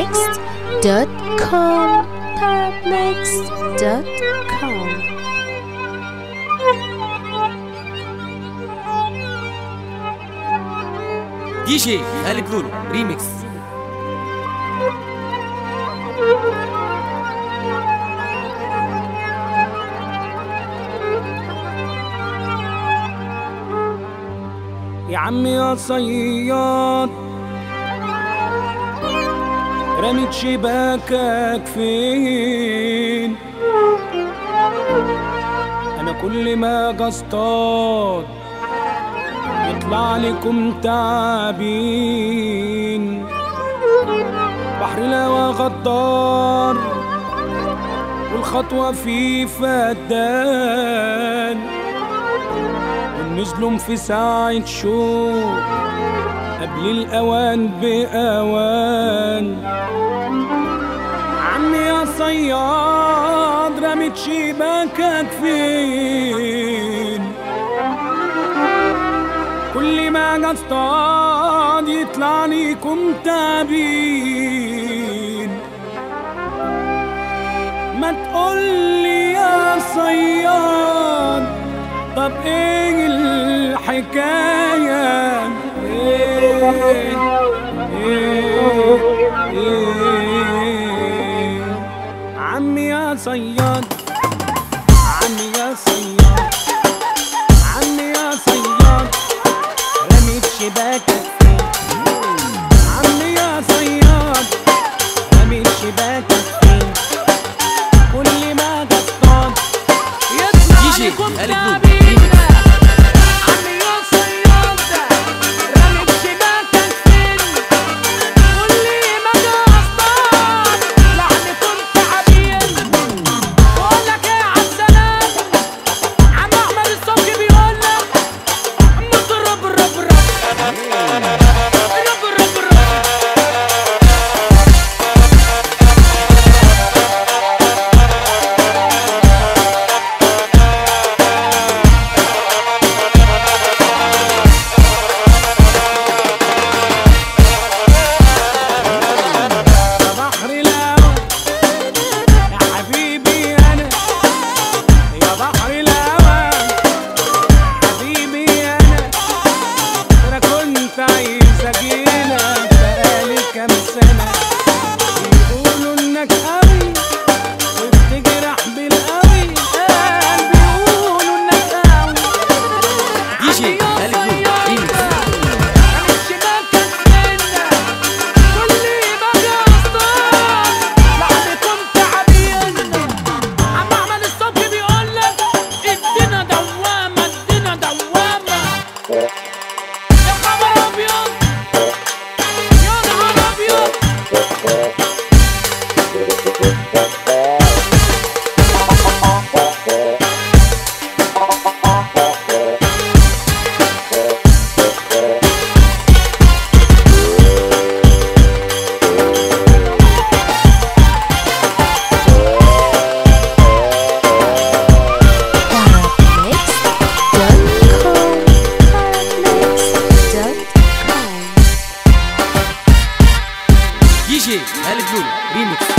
tarabmixed.com tarabmixed.com دي جي خالد لولو ريميكس يا عمي يا صياد رميت شباكك فين انا كل ما اجي اصطاد يطلع لكم تعابين بحر الهوى غدار والخطوة فيه فدان ونزلهم في ساعة شوق قبل الأوان بأوان عمي يا صياد رميت شباكك فين كل ما اجي اصطاد يطلع ليكم تعبين ما تقولي يا صياد طب ايه الحكاية ايه ايه ايه عمي يا صياد عمي يا صياد عمي يا صياد رميت شباكك فين عمي يا صياد رميت شباكك فين كل ما تصطاد يطلع دي جي لكم خالد لولو تعبين ريميكس عمي يا صياد رميت شباكك فين كل ما اجي اصطاد لعنكم تعبين بقول لك ايه عالسلام عم احمد الصبحي بيقول لك مضرب رب رب رب رب رب رب يا بحر الهوى يا حبيبي انا يا بحر الهوى حبيبي انا انا كنت عايز اجيلك بقالي كام سنه بيقولوا انك قوي وبتجرح بالقوي قال بيقولوا انك قوي دي جي خالد لولو ريميكس tarabmixed.com tarabmixed.com دي جي خالد لولو ريميكس